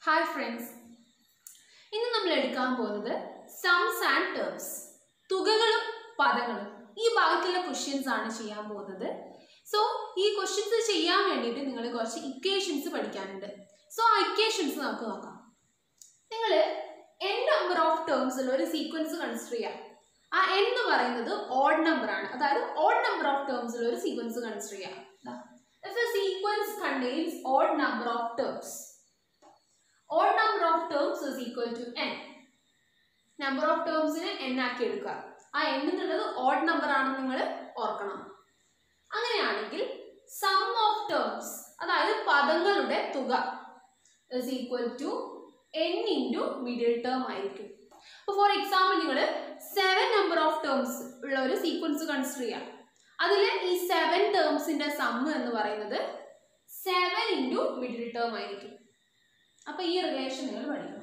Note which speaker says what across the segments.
Speaker 1: Hi friends ഇന്ന് നമ്മൾ എടുക്കാൻ പോകുന്നത് സംസ് ആൻഡ് ടേംസ് തുകകളും പദങ്ങളും ഈ ഭാഗത്തുള്ള ക്വസ്റ്റ്യൻസ് ആണ് ചെയ്യാൻ പോകുന്നത് സോ ഈ ക്വസ്റ്റ്യൻസ് ചെയ്യാൻ വേണ്ടിയിട്ട് നിങ്ങൾ കുറച്ച് ഇക്വേഷൻസ് പഠിക്കാനുണ്ട് സോ ആ ഇക്വേഷൻസ് നമുക്ക് നോക്കാം നിങ്ങൾ എൻ നമ്പർ ഓഫ് ടേംസ് ഉള്ള ഒരു സീക്വൻസ് കൺസിഡർ ചെയ്യാം ആ n എന്ന് പറയുന്നത് ഓഡ് നമ്പർ ആണ് അതായത് ഓഡ് നമ്പർ ഓഫ് ടേംസ് ഉള്ള ഒരു സീക്വൻസ് കൺസിഡർ ചെയ്യാം If a sequence contains odd number of terms, odd number of terms is equal to n. Number of ടേംസിനെ n ആക്കി എടുക്കുക ആ n എന്നുള്ളത് ഓഡ് നമ്പർ ആണെന്ന് നിങ്ങൾ ഓർക്കണം അങ്ങനെയാണെങ്കിൽ സം ഓഫ് ടേംസ് അതായത് പദങ്ങളുടെ തുക is equal to n into middle term ആയിരിക്കും അപ്പോൾ ഫോർ എക്സാമ്പിൾ നിങ്ങൾ സെവൻ നമ്പർ ഓഫ് ടേംസ് ഉള്ള ഒരു സീക്വൻസ് കൺസിഡർ ചെയ്യാം അതിൽ ഈ സെവൻ ടേംസിന്റെ സമ്മ് എന്ന് പറയുന്നത് സെവൻ ഇൻറ്റു മിഡിൽ ടേം ആയിരിക്കും അപ്പൊ ഈ റിലേഷൻ നിങ്ങൾ പഠിക്കണം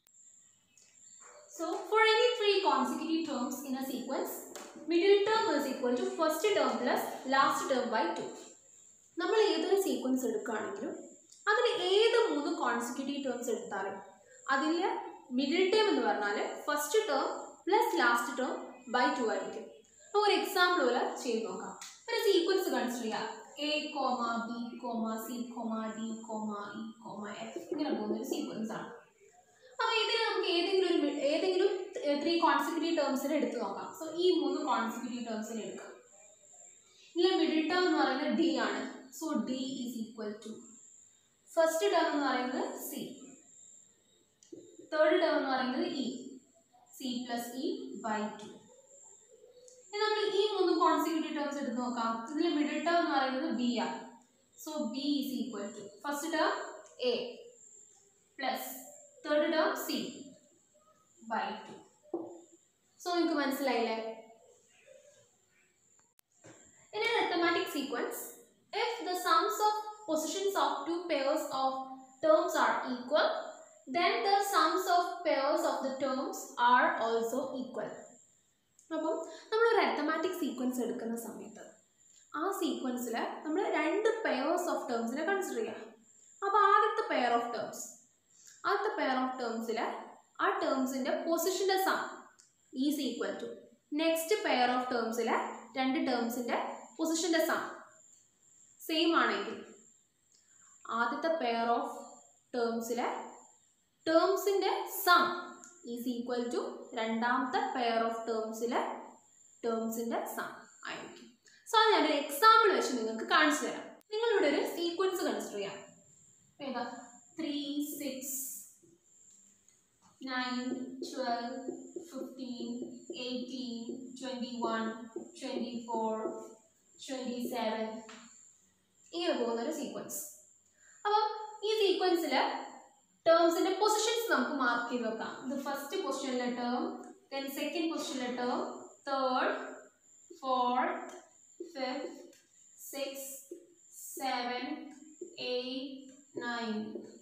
Speaker 1: so for any three consecutive terms in a sequence middle term is equal to first term plus last term by two നമ്മൾ ഏതൊരു സീക്വൻസ് എടുക്കുകയാണെങ്കിലും അതിൽ ഏത് മൂന്ന് കോൺസിക്യൂട്ടീവ് ടേംസ് എടുത്താലും അതിൽ മിഡിൽ ടേം എന്ന് പറഞ്ഞാൽ first term plus last term by two ആയിരിക്കും അപ്പോൾ ഒരു എക്സാമ്പിൾ പോലെ ചെയ്ത് നോക്കാം ഒരു സീക്വൻസ് കൺസിഡർ ചെയ്യാം A comma B comma C comma D comma E comma F ഇങ്ങനെ പോകുന്ന ഒരു സീക്വൻസ് ആണ് അപ്പോൾ ഇതിൽ നമുക്ക് ഏതെങ്കിലും ഒരു മി- ഏതെങ്കിലും ത്രീ കോൺസിക്യൂട്ടീവ് ടേംസിന് എടുത്ത് നോക്കാം സോ ഈ മൂന്ന് കോൺസിക്യൂട്ടീവ് ടേംസിന് എടുക്കാം ഇതിൽ മിഡിൽ ടേം എന്ന് പറയുന്നത് ഡി ആണ് so D is equal to first term എന്ന് പറയുന്നത് സി തേർഡ് ടേം എന്ന് പറയുന്നത് E C plus E by two ഇനി നമ്മൾ ഈ മൂന്ന് കോൺസിക്യൂട്ടീവ് ടേംസ് എടുത്ത് നോക്കാം ഇതിൽ മിഡിൽ ടേം എന്ന് പറയുന്നത് ബി ആണ് so B is equal to first term A plus third term C by two so നിങ്ങൾക്ക് മനസ്സിലായില്ലേ In an arithmetic sequence, if the sums of positions of two pairs of terms are equal, then the sums of pairs of the terms are also equal. അപ്പം നമ്മളൊരു arithmetic sequence എടുക്കുന്ന സമയത്ത് ആ സീക്വൻസിൽ നമ്മൾ രണ്ട് pairs of ടേംസിനെ consider ചെയ്യാം അപ്പോൾ ആദ്യത്തെ പെയർ ഓഫ് ടേംസ് ആദ്യത്തെ പെയർ ഓഫ് ടേംസിൽ ആ ടേംസിൻ്റെ പൊസിഷൻ്റെ sum is equal to next pair of ടേംസിൽ രണ്ട് ടേംസിൻ്റെ പൊസിഷൻ്റെ സം സെയിം ആണെങ്കിൽ ആദ്യത്തെ പെയർ ഓഫ് ടേംസിലെ ടേംസിൻ്റെ സം ഈസ് ഈക്വൽ ടു രണ്ടാമത്തെ പെയർ ഓഫ് ടേംസിലെ ടേംസിൻ്റെ സം ആയിരിക്കും സോ അത് ഞാനൊരു എക്സാമ്പിൾ വെച്ച് നിങ്ങൾക്ക് കാണിച്ചു തരാം നിങ്ങളിവിടെ ഒരു സീക്വൻസ് കൺസിഡർ ചെയ്യാം ഏതാ three six nine twelve fifteen eighteen twenty one twenty four twenty seven ഇങ്ങനെ പോകുന്ന ഒരു സീക്വൻസ് അപ്പം ഈ സീക്വൻസിൽ ടേംസിന്റെ പൊസിഷൻസ് നമുക്ക് മാർക്ക് ചെയ്ത് വെക്കാം ഇത് ഫസ്റ്റ് പൊസിഷനിലെ ടേം ദെൻ സെക്കൻഡ് പൊസിഷനിലെ term third fourth fifth six seven eight nine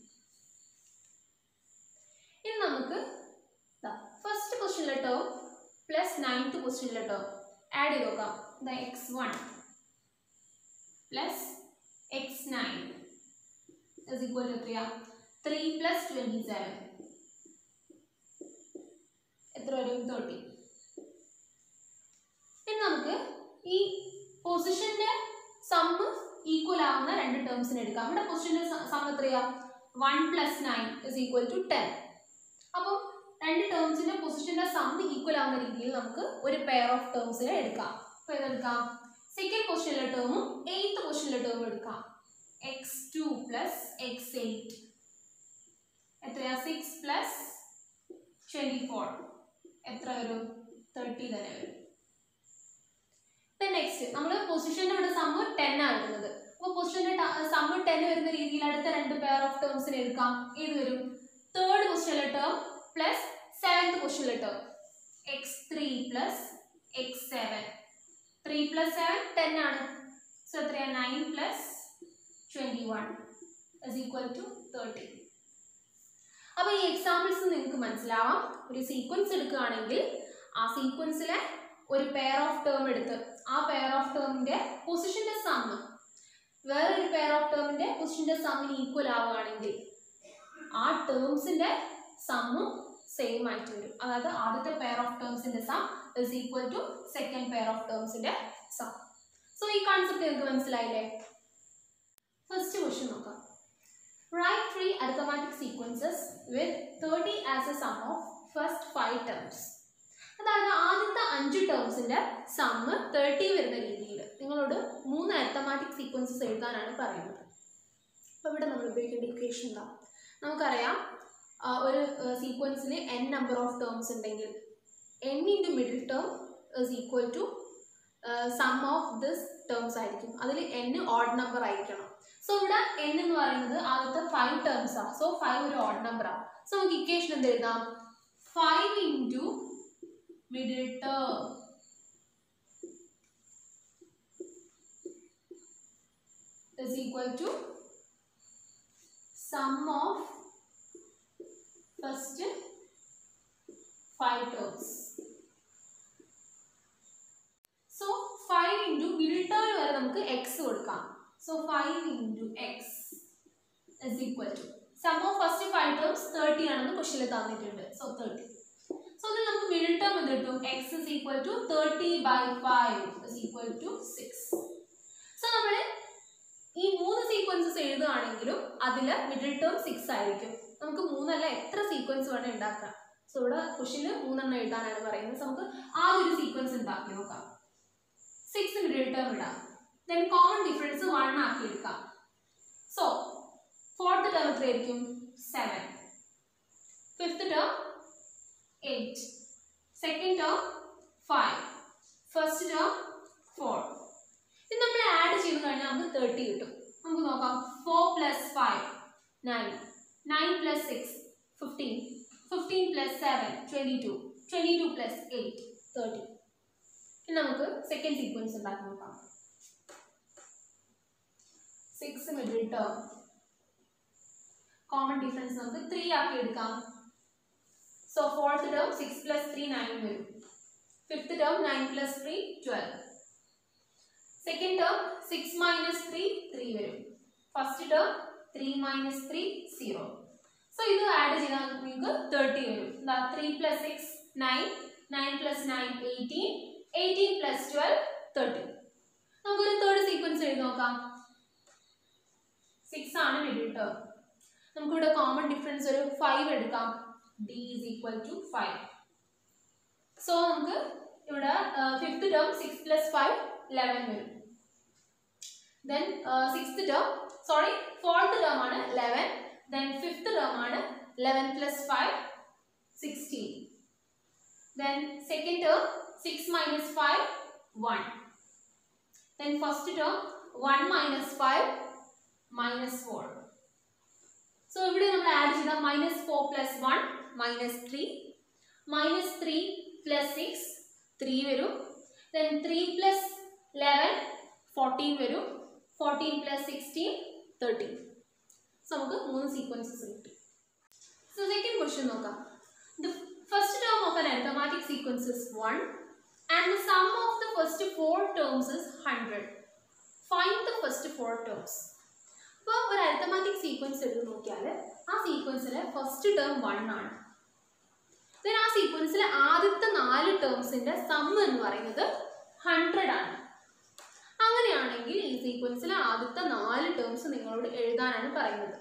Speaker 1: ഇനി നമുക്ക് ഫസ്റ്റ് പൊസിഷനിലെ ടേം പ്ലസ് നയൻത്ത് പൊസിഷനിലെ ടേം ആഡ് ചെയ്ത് നോക്കാം the X one plus X nine is equal to എത്രയാ ത്രീ പ്ലസ് ട്വൻറ്റി സെവൻ എത്ര വരും തേർട്ടി ഇനി നമുക്ക് ഈ പൊസിഷന്റെ സമ്മ് ഈക്വൽ ആവുന്ന രണ്ട് ടേംസിന് എടുക്കാം ഇവിടെ പൊസിഷന്റെ സം എത്രയാ one plus nine is equal to ten അപ്പം രണ്ട് ടേംസിന്റെ പൊസിഷന്റെ സമ്മ് ഈക്വൽ ആവുന്ന രീതിയിൽ നമുക്ക് ഒരു പെയർ ഓഫ് ടേംസിനെ എടുക്കാം അപ്പോൾ ഏതെടുക്കാം സെക്കൻഡ് പൊസിഷനിലെ ടേമും എയ്ത്ത് പൊസിഷനിലെ ടേമും എടുക്കാം X two plus X eight എത്രയാ സിക്സ് പ്ലസ് ട്വൻറ്റി ഫോർ എത്ര വരും തേർട്ടി തന്നെ വരും നെക്സ്റ്റ് നമ്മൾ പൊസിഷൻ്റെ ഇവിടെ സമ്മ് ടെൻ ആണ് വരുന്നത് അപ്പോൾ പൊസിഷൻ്റെ സമ്മ് ടെൻ വരുന്ന രീതിയിൽ അടുത്ത രണ്ട് പെയർ ഓഫ് ടേംസിന് എടുക്കാം ഏത് വരും തേർഡ് പൊസിഷനിലെ ടേം പ്ലസ് സെവൻത്ത് പൊസിഷനിലെ term x three plus x seven three plus seven ten ആണ് സോ എത്രയാ nine plus twenty one is equal to thirty അപ്പോൾ ഈ എക്സാമ്പിൾസ് നിങ്ങൾക്ക് മനസ്സിലാവാം ഒരു സീക്വൻസ് എടുക്കുകയാണെങ്കിൽ ആ സീക്വൻസിലെ ഒരു പെയർ ഓഫ് ടേം എടുത്ത് ആ പെയർ ഓഫ് ടേമിൻ്റെ പൊസിഷൻ്റെ സമ്മ് വേറൊരു പെയർ ഓഫ് ടേമിൻ്റെ പൊസിഷൻ്റെ സമ്മിന് ഈക്വൽ ആവുകയാണെങ്കിൽ ആ ടേംസിന്റെ സമ്മും സെയിം ആയിട്ട് വരും അതായത് ആദ്യത്തെ പെയർ ഓഫ് ടേംസിന്റെ sum is equal to second pair of ടേംസിന്റെ സം സോ ഈ കോൺസെപ്റ്റ് നിങ്ങൾക്ക് മനസ്സിലായില്ലേ ഫസ്റ്റ് ക്വസ്റ്റ്യൻ നോക്കാം right three arithmetic sequences with thirty as a sum of first five terms അതായത് ആദ്യത്തെ അഞ്ച് ടേംസിന്റെ സമ്മ് തേർട്ടി വരുന്ന രീതിയിൽ നിങ്ങളോട് മൂന്ന് അരിത്തമാറ്റിക് സീക്വൻസസ് എഴുതാനാണ് പറയുന്നത് അപ്പോൾ ഇവിടെ നമ്മൾ ഉപയോഗിക്കേണ്ട ഇക്വേഷൻ എന്താ നമുക്കറിയാം ആ, ഒരു സീക്വൻസിൽ എൻ നമ്പർ ഓഫ് ടേംസ് ഉണ്ടെങ്കിൽ n into middle term is equal to sum of this terms ആയിരിക്കും അതിൽ എൻ ഓഡ് നമ്പർ ആയിരിക്കണം സോ ഇവിടെ എൻ എന്ന് പറയുന്നത് ആദ്യത്തെ ഫൈവ് ടേംസ് ആണ് സോ ഫൈവ് ഒരു ഓഡ് നമ്പർ ആണ് സോ നമുക്ക് ഇക്വേഷൻ എന്ത് എഴുതാം five into middle term is equal to sum of first five terms. So 5 into middle term വരെ നമുക്ക് x കൊടുക്കാം. So 5 into x is equal to sum of first five terms 30 ആണെന്ന് ക്വസ്റ്റിൽ തന്നിട്ടുണ്ട്. So 30. So ഇതിൽ നമുക്ക് middle term എന്ത് കിട്ടും? x is equal to 30 by 5 is equal to 6. So നമ്മൾ ഈ മൂന്ന് സീക്വൻസസ് എഴുതുകയാണെങ്കിലും അതിൽ മിഡിൽ ടേം സിക്സ് ആയിരിക്കും നമുക്ക് മൂന്നല്ല എത്ര സീക്വൻസ് വേണേൽ ഉണ്ടാക്കാം സോ ഇവിടെ ക്വസ്റ്റിന് മൂന്നെണ്ണം എഴുതാനാണ് പറയുന്നത് So നമുക്ക് ആ ഒരു സീക്വൻസ് ഉണ്ടാക്കി നോക്കാം സിക്സ് മിഡിൽ ടേം ഇടാം ദെൻ കോമൺ ഡിഫറൻസ് വൺ ആക്കി എടുക്കാം സോ ഫോർത്ത് ടേം എത്രയായിരിക്കും seven fifth term eight second term five first term four ഇത് നമ്മൾ ആഡ് ചെയ്ത് കഴിഞ്ഞാൽ നമുക്ക് തേർട്ടി കിട്ടും നമുക്ക് നോക്കാം four plus five nine nine plus six fifteen fifteen plus seven twenty two twenty two plus eight thirty ഇനി നമുക്ക് സെക്കൻഡ് സീക്വൻസ് ഉണ്ടാക്കി നോക്കാം six middle term common difference നമുക്ക് ത്രീ ആക്കി എടുക്കാം so fourth term six plus three nine വരും fifth term nine plus three twelve second term six minus three three വരും first term three minus three zero so ഇത് add ചെയ്താൽ നിങ്ങൾക്ക് thirty വരും എന്താ three plus six nine nine plus nine eighteen eighteen plus twelve thirty നമുക്കൊരു third sequence എഴുതി നോക്കാം six ആണ് മിഡിൽ ടേം നമുക്കിവിടെ കോമൺ ഡിഫറൻസ് ഒരു ഫൈവ് എടുക്കാം d is equal to five so നമുക്ക് ഇവിടെ fifth term six plus five eleven വരും then sixth term sorry fourth term ആണ് ലെവൻ ദെൻ ഫിഫ്ത്ത് ടേം ആണ് eleven plus five sixteen then second term six minus five one then first term one minus five minus four so ഇവിടെ നമ്മൾ add ചെയ്ത minus four plus one minus three minus three plus six three വരും then three plus eleven fourteen വരും fourteen plus sixteen thirteen so നമുക്ക് മൂന്ന് sequences കിട്ടി so second question നോക്കാം the first term of an arithmetic sequence is 1 and the sum of the first four terms is 100 find the first four terms അപ്പോൾ ഒരു arithmetic sequence എടുത്ത് നോക്കിയാൽ ആ സീക്വൻസിലെ ഫസ്റ്റ് ടേം വൺ ആണ് then ആ സീക്വൻസിലെ ആദ്യത്തെ നാല് ടേംസിന്റെ സം എന്ന് പറയുന്നത് ഹൺഡ്രഡ് ആണ് അങ്ങനെയാണെങ്കിൽ ഈ സീക്വൻസിലെ ആദ്യത്തെ നാല് ടേംസ് നിങ്ങളോട് എഴുതാനാണ് പറയുന്നത്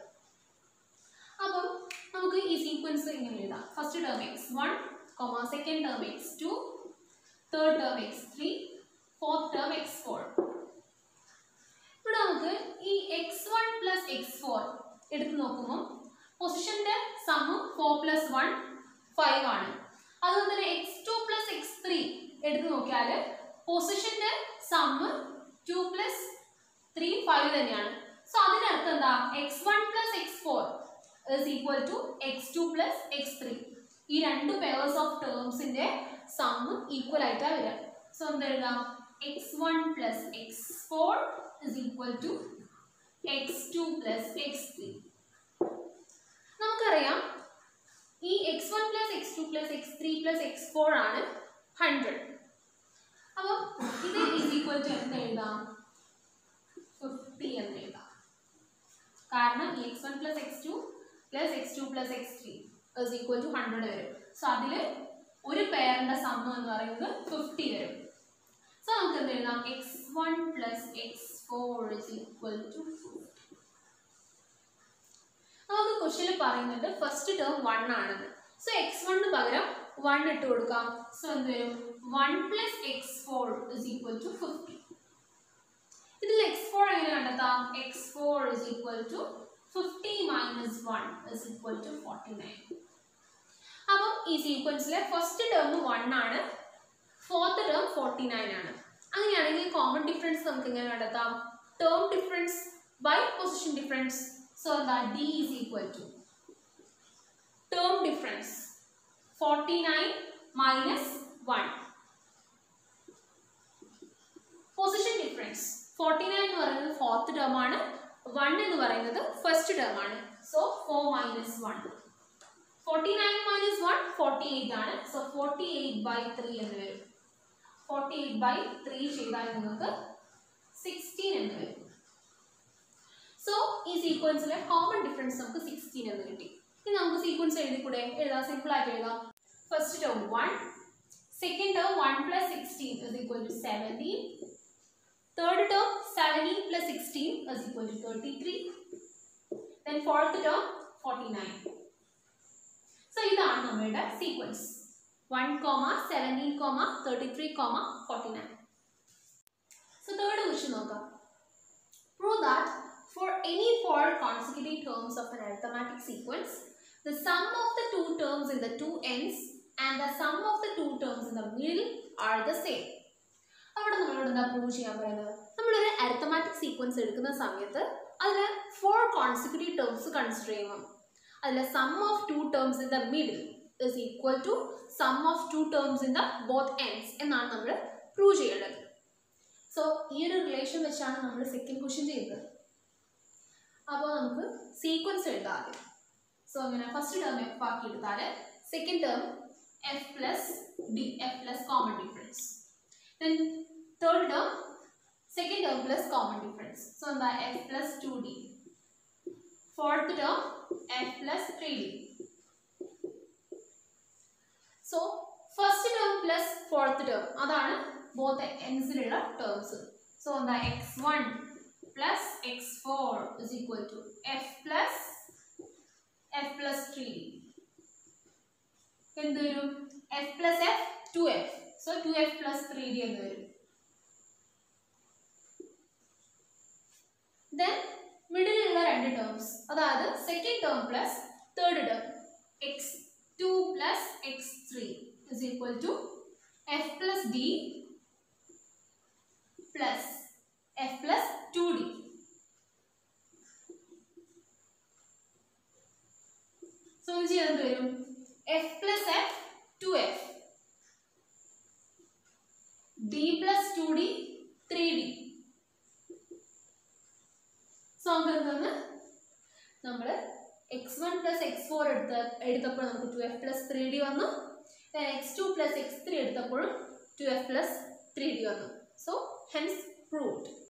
Speaker 1: അപ്പം നമുക്ക് ഈ സീക്വൻസ് ഇങ്ങനെ എഴുതാം first term x one comma second term x two third term x three fourth term x four ഇവിടെ നമുക്ക് ഈ x one plus x four എടുത്ത് നോക്കുമ്പോൾ പൊസിഷന്റെ sum four plus one five ആണ് അതുപോലെ തന്നെ x two plus x three എടുത്ത് നോക്കിയാൽ പൊസിഷന്റെ sum two plus three five തന്നെയാണ് സോ അതിനർത്ഥം എന്താ x one plus x four is equal to x two plus x three ഈ രണ്ട് പേഴ്സ് ഓഫ് ടേംസിന്റെ സമ്മ് ഈക്വൽ ആയിട്ടാണ് വരിക സോ എന്താ എഴുതാം x one plus x four is equal to x two plus x three നമുക്കറിയാം ഈ x one plus x two plus x three plus x four ആണ് ഹൺഡ്രഡ് അപ്പം ഇത് ഈസ് ഈക്വൽ ടു എന്ത് എഴുതാം ഫിഫ്റ്റി എന്ന് എഴുതാം കാരണം ഈ x one plus x two plus x two plus x three is equal to hundred വരും സോ അതിൽ ഒരു പെയറിന്റെ സമ്മ എന്ന് പറയുന്നത് ഫിഫ്റ്റി വരും സോ നമുക്ക് എന്ത് എഴുതാം x one plus x four is equal to നമുക്ക് ക്വസ്റ്റ്യനിൽ പറയുന്നത് ഫസ്റ്റ് ടേം വൺ ആണെന്ന് സോ എക്സ് വണ്ണിന് പകരം വൺ ഇട്ട് കൊടുക്കാം സോ എന്ത് വരും one plus x four is equal to fifty ഇതിൽ എക്സ് ഫോർ എങ്ങനെ കണ്ടെത്താം x four is equal to fifty minus one is equal to forty nine അപ്പം ഈ സീക്വൻസിലെ ഫസ്റ്റ് ടേം വൺ ആണ് ഫോർത്ത് ടേം ഫോർട്ടി നയൻ ആണ് അങ്ങനെയാണെങ്കിൽ കോമൺ ഡിഫറൻസ് നമുക്ക് എങ്ങനെ കണ്ടെത്താം term difference by position difference so എന്താ d is equal to term difference forty nine minus one position difference forty nine എന്ന് പറയുന്നത് ഫോർത്ത് ടേം ആണ് വൺ എന്ന് പറയുന്നത് ഫസ്റ്റ് ടേം ആണ് so four minus one forty nine minus one forty eight ആണ് so forty eight by three എന്ന് വരും forty eight by three ചെയ്താൽ നിങ്ങൾക്ക് സിക്സ്റ്റീൻ എന്ന് വരും സോ ഈ സീക്വൻസിലെ കോമൺ ഡിഫറൻസ് നമുക്ക് സിക്സ്റ്റീൻ എന്ന് കിട്ടി ഇനി നമുക്ക് സീക്വൻസ് എഴുതിക്കൂടെ എഴുതാം സിമ്പിൾ ആയിട്ട് എഴുതാം first term one second term one plus sixteen is equal to seventeen third term seventeen plus sixteen is equal to thirty three then fourth term forty nine so ഇതാണ് നമ്മളുടെ sequence one comma seventeen comma thirty three comma forty nine so third question നോക്കാം prove that for any four consecutive terms of an arithmetic sequence, the sum of the two terms in the two ends and the sum of the two terms in the middle are the same. അവിടെ നമ്മളോട് എന്താ prove ചെയ്യാൻ പറയുന്നത് നമ്മളൊരു arithmetic sequence എടുക്കുന്ന സമയത്ത് അതിൽ four consecutive terms consider ചെയ്യണം അതിൽ sum of two terms in the middle is equal to sum of two terms in the both ends എന്നാണ് നമ്മൾ പ്രൂവ് ചെയ്യേണ്ടത് സോ ഈ ഒരു റിലേഷൻ വെച്ചാണ് നമ്മൾ സെക്കൻഡ് ക്വസ്റ്റ്യൻ ചെയ്തത് അപ്പോൾ നമുക്ക് സീക്വൻസ് എഴുതാം ആദ്യം സോ അങ്ങനെ ഫസ്റ്റ് ടേം എഫ് ആക്കി എടുത്താൽ second term f plus d f plus common difference then third term second term plus common difference so എന്താ f plus two d fourth term f plus three d so first term plus fourth term അതാണ് both എൻസിലുള്ള terms so എന്താ x one plus x4 is equal to f plus f plus 3d. എന്ത് വരും f plus f two f so two f plus three d എന്ന് വരും then മിഡിലുള്ള രണ്ട് terms അതായത് second term plus third term x two plus x three is equal to f plus d plus f plus two d so ഇത് ചെയ്യാൻ വരും f plus f two f d plus two d three d so നമുക്ക് നമ്മൾ x one plus x four എടുത്ത എടുത്തപ്പോൾ നമുക്ക് to f plus three d വന്നു x two plus x three എടുത്തപ്പോഴും two f plus three d വന്നു so hence proved